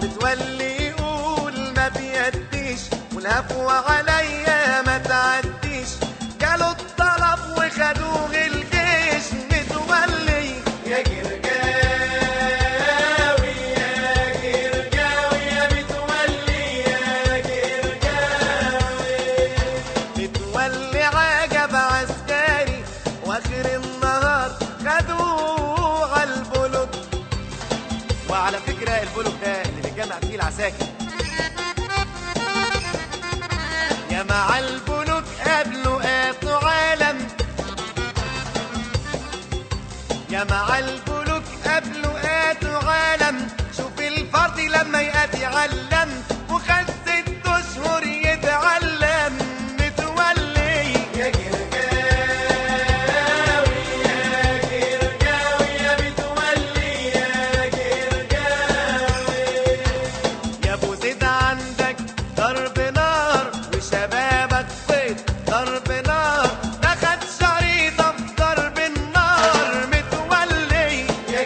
متولي يقول ما بيديش والهفوة عليا ما تعديش جاله الطلب وخدوه الجيش متولي يا جرجاوي يا جرجاوي يا متولي يا جرجاوي متولي عجب عسكري واخر النهار خدوه على البلوك وعلى فكرة البلوك ده اللي بيتجمع فيه العساكر يا مع البنوك قبلوا قاتوا عالم يا مع البنوك قبلوا قاتوا عالم شوف الفرد لما يأتي علم وخد ست اشهر يتعلم متولي يا جرجاوي يا جرجاوي يا متولي يا جرجاوي يا ابو زيد عندك ضرب نار وشبابك فيض ضرب نار ده خد شريطه في ضرب النار متولي يا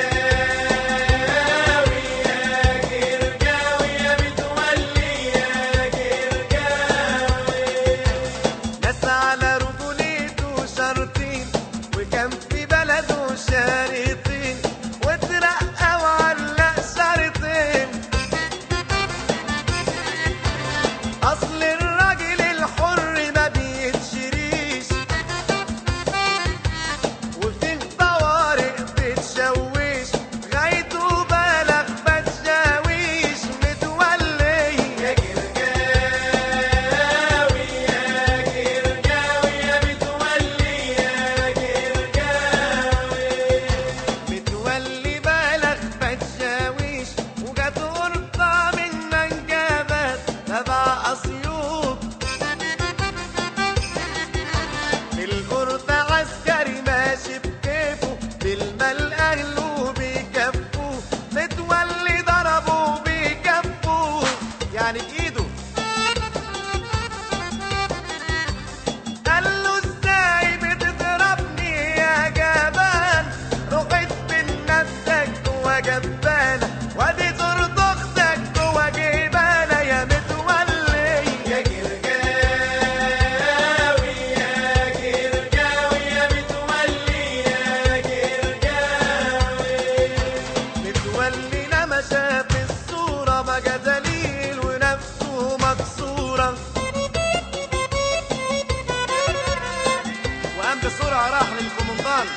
جرجاوي يا جرجاوي يا متولي يا جرجاوي ناس على رجوليته شرطين وكان في بلده شارطين واترقى وعلق شرطين اصل الراجل الحر ما بيتشريش وفيه طوارئ بتشويش غايته بلغ بتشاويش متولي يا جرجاوي يا جرجاوي يا متولي يا جرجاوي متولي بلغ بتشاويش وجات قرطة من منجبات تبع أسيوط القرطة عسكري ماشي بكيفه بالمال أهله بيكفوه متولي ضربه بيكفوه يعني بإيده قال له ازاي بتضربني يا جبان رقيت من نفسك جوا جبانة وادي زرت اختك جوا جبانة يا متولي يا جرجاوي يا جرجاوي يا متولي يا جرجاوي متولي لما شاف الصورة بقى دليل ونفسه مكسورة وقام بسرعة راح للكومندان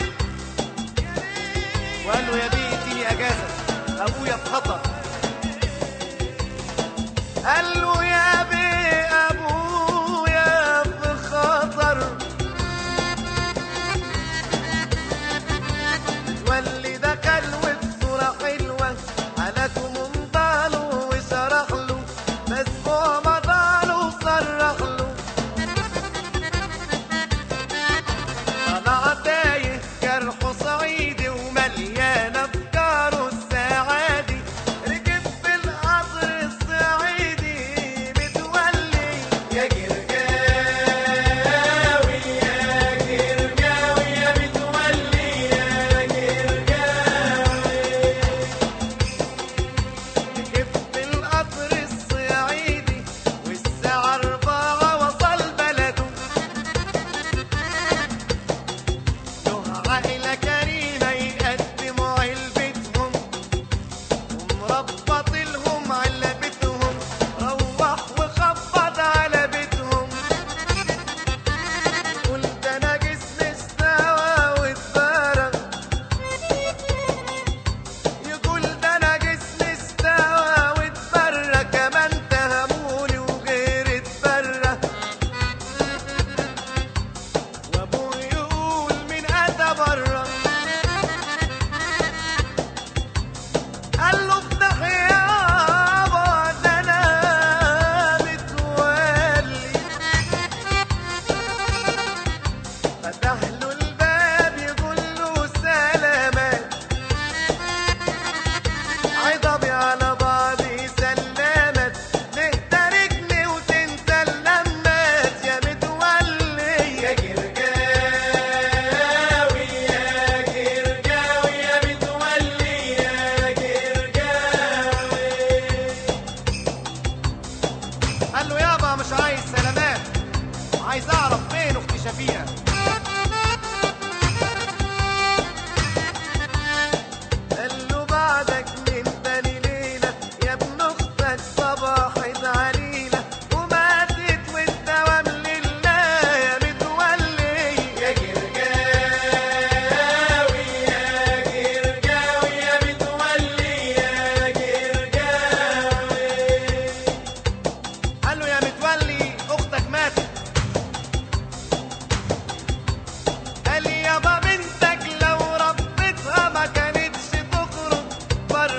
وقال له يا بيه اديني اجازة ابويا في خطر قال له يا بيه ابويا في خطر تولي دخل وبصورة حلوة على كومندانه وشرح له بس هو مضاله وصرح له طلع تايه جرحه صعيدي ومليان افكاره السعادي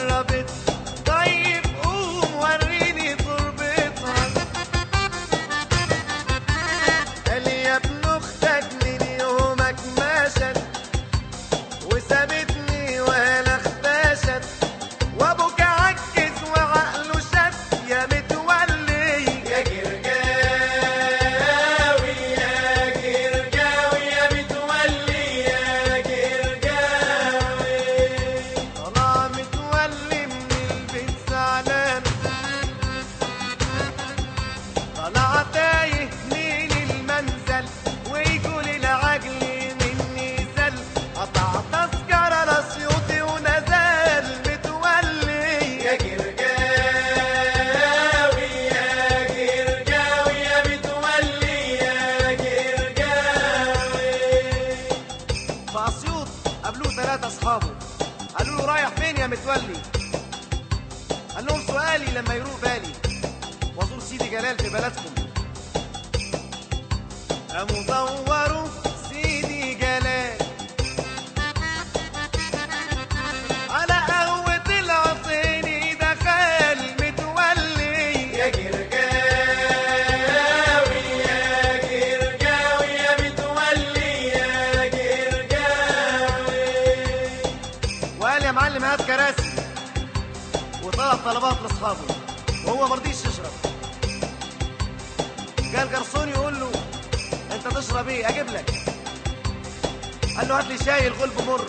قربت طيب قوم وريني تربتها قال يا ابن اختك من يومك مشت وسابتني وانا اختشت وابوك عكس وعقله شد يا متولي يا جرجاوي يا جرجاوي يا متولي يا جرجاوي طلع متولي من البيت زعلان طلع تايه من المنزل ويقول العجل مني زل قطع تذكرة لسيوطي ونزل متولي يا جرجاوي يا جرجاوي يا متولي يا جرجاوي في اسيوط قابلوه ثلاثة اصحابه قالوا له رايح فين يا متولي قال لهم سؤالي لما يروق بالي وازور سيدي جلال في بلدكم قاموا دوروا سيدي جلال على قهوة العصيني دخل متولي يا جرجاوي يا جرجاوي يا متولي يا جرجاوي وقال يا معلم هات كراسي وطلب طلبات لاصحابه وهو مرضيش يشرب قال جرسون يقول له انت تشرب ايه اجيب لك قال له هات لي شاي الغلب مر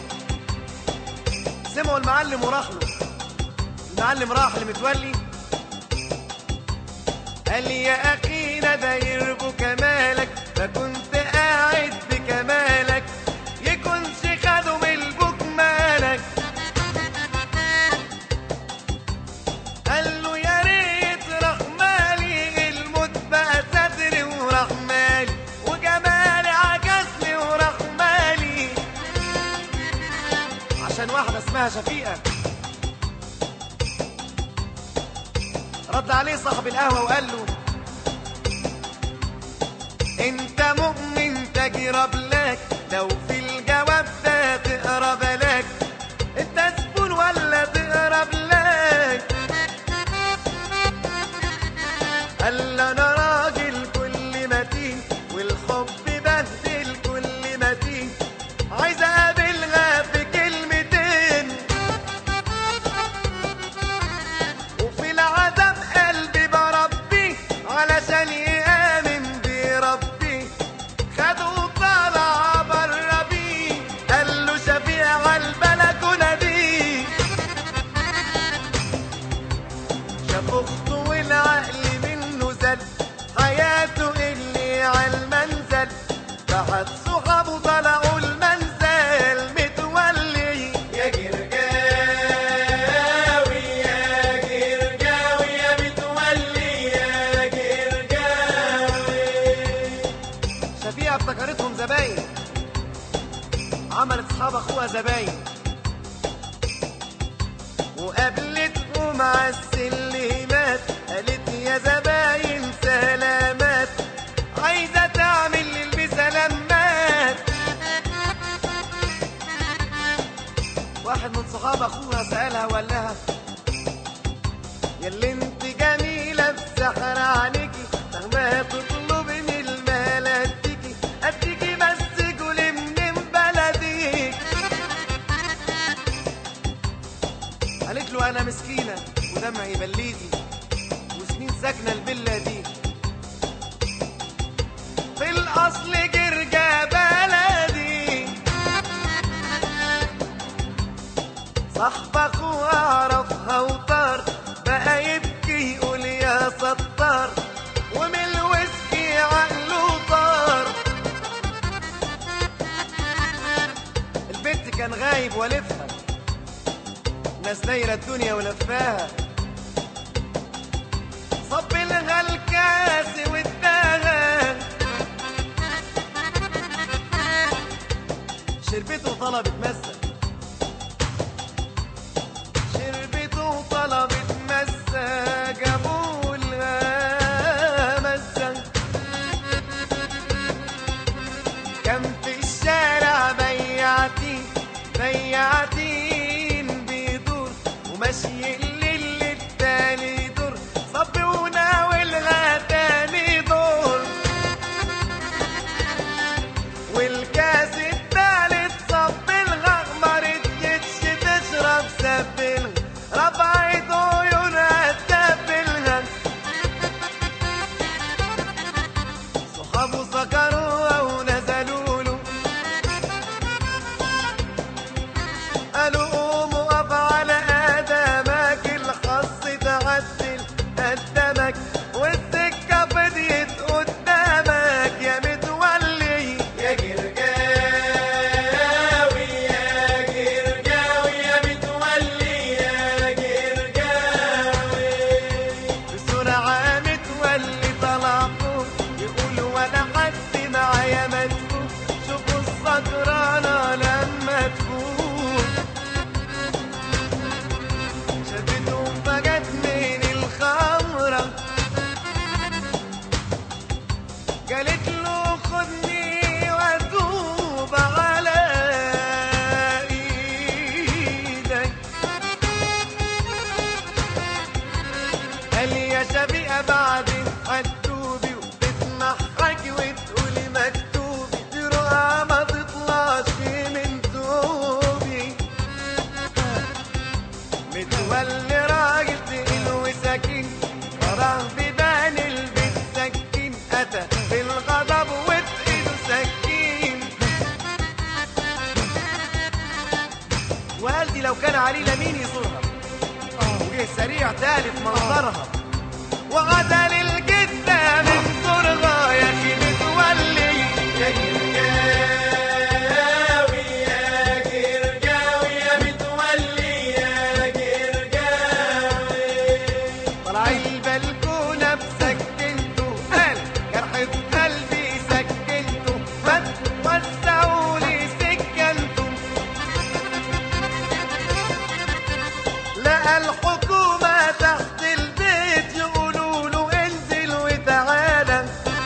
سمعوا المعلم وراح له المعلم راح لمتولي قال لي يا اخينا ده يربو كمالك ما كنت قاعد بكمالك يكونش خدوا من البوك مالك قال له يا ريت رحمالي الموت بقى ستري ورحمالي وجمالي عكسني ورحمالي عشان واحدة اسمها شفيقة رد عليه صاحب القهوة وقال له انت مؤمن تجرب لك لو في الجواب ده تقرب لك انت زبون ولا تقرب لك قال له انا راجل كل متين والحب بهدل كل متين عايز اقابلها في كلمتين وفي العذاب قلبي بربي علشان يآمن بربي خدوا طلع بره بيه قال له شفيع على البلكونه دي شاف اخته والعقل منه زل حياته اللي على المنزل بعد صحابه طلعوا المنزل متولي يا جرجاوي يا جرجاوي يا متولي يا جرجاوي شفيقة افتكرتهم زباين عملت اصحاب اخوها زباين وقابلتهم على السلمات قالت يا زباين سلامات عايزة تعمل بسلامات واحد من صحاب اخوها سألها وقال لها يا اللي انت جميلة بسحر عينيكي مهما تطلبني المال اديكي اديكي بس قولي منين بلدك قالت له انا مسكينه ودمعي بليدي وسنين ساكنه الفيلا دي في الاصل جرجا بلدي صاحب اخوها عرفها وطار بقى يبكي يقول يا ستار ومن الويسكي عقله طار البنت كان غايب والفها ناس دايرة الدنيا ولفاها صب لها الكاس واداها شربته وطلبت مسة شربته وطلبت مسة جابوا لها مسة كان في الشارع بياعتين بياعتين بيدور وماشي الليل التاني دور صب وناولها تاني دور والكاس التالت صب لها ما رضيتش تشرب سبلها رفعت عيونها تقبلها صحابه سكروها ونزلوا له قالوا قوم وقف على قدمك الخص تعدل قدامك والسكة فضيت قدامك يا متولي يا جرجاوي يا جرجاوي يا متولي يا جرجاوي بسرعة متولي طلع فوق يقول وانا حد معايا مدفوق شوفوا السكرانة لما تفوق شافته فجت من الخمرة قالت له خدني واتوب على ايدك قال يا شبيقة بعدين هتوبي وتتمحك وتقولي مكتوبي دي رؤى ما تطلعش من توبي متولي راجل تقيل وسكين وراه بيبان البيت سكين أتى بالغضب وتقيل سكين وقال دي لو كان عليه لمين يزورها وجه سريع تالف منظرها وقتل الجدة من كرغة يا أخي متولي يا جرجاوي يا جرجاوي يا متولي يا جرجاوي طلع البلكونة بسكنته قال جرح في قلبي سكنته بس وسعوا لي سكنته لقى الحكومة تحت البيت يقولوا له انزل وتعالى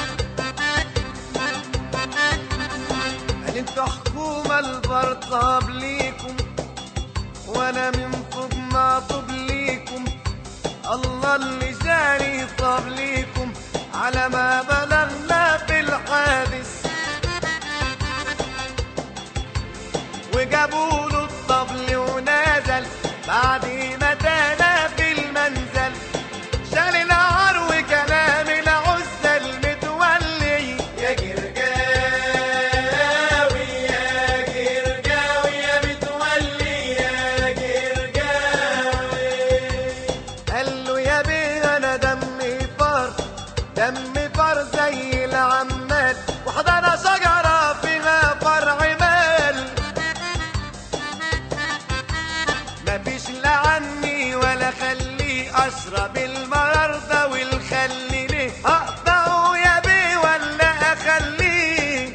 قال انتوا حكومة البرطاب ليكم وانا من فوق معطوب ليكم الله اللي جاني طاب ليكم على ما بلغنا في الحادث وجابوا له الطبل ونزل بعد ما تانا في المنزل شال العار وكلام العزة المتولي يا جرجاوي يا جرجاوي يا متولي يا جرجاوي قال له يا بيه انا دمي فار دمي فار زي العمال وحضرنا شجرة فيها فرع مال مفيش لا عني ولا خليه اشرب المرار ده والخل ليه اقطعه يا بيه ولا اخليه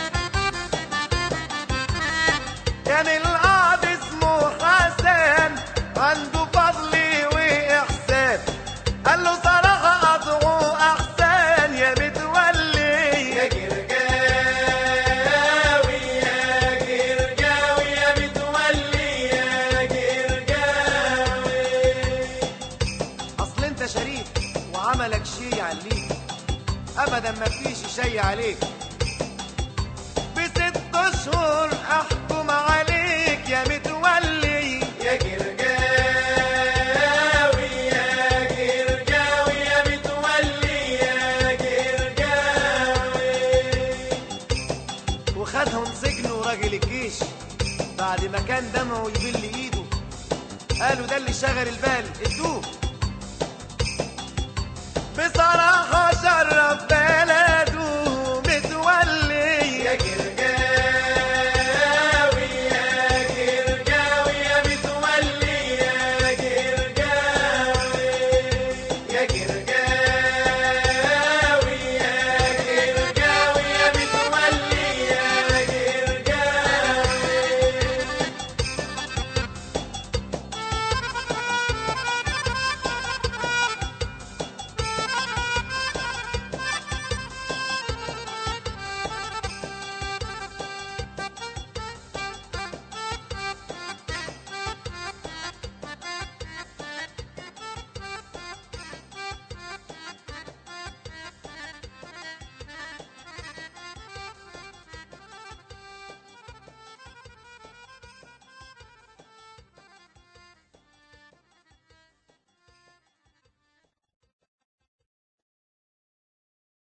كان القاضي اسمه حسن عنده فضل واحسان قال له صراحه اضعه احسن يا متولي يا جرجاوي يا جرجاوي يا متولي يا جرجاوي اصل انت شريف وعملك شيء يعليك ابدا ما فيش شيء عليك بست اشهر احكم عليك يا متولي يا جرجاوي يا جرجاوي يا متولي يا جرجاوي وخدهم سجنوا راجل الجيش بعد ما كان دمعه يبل ايده قالوا ده اللي شغل البال ادوه بصراحة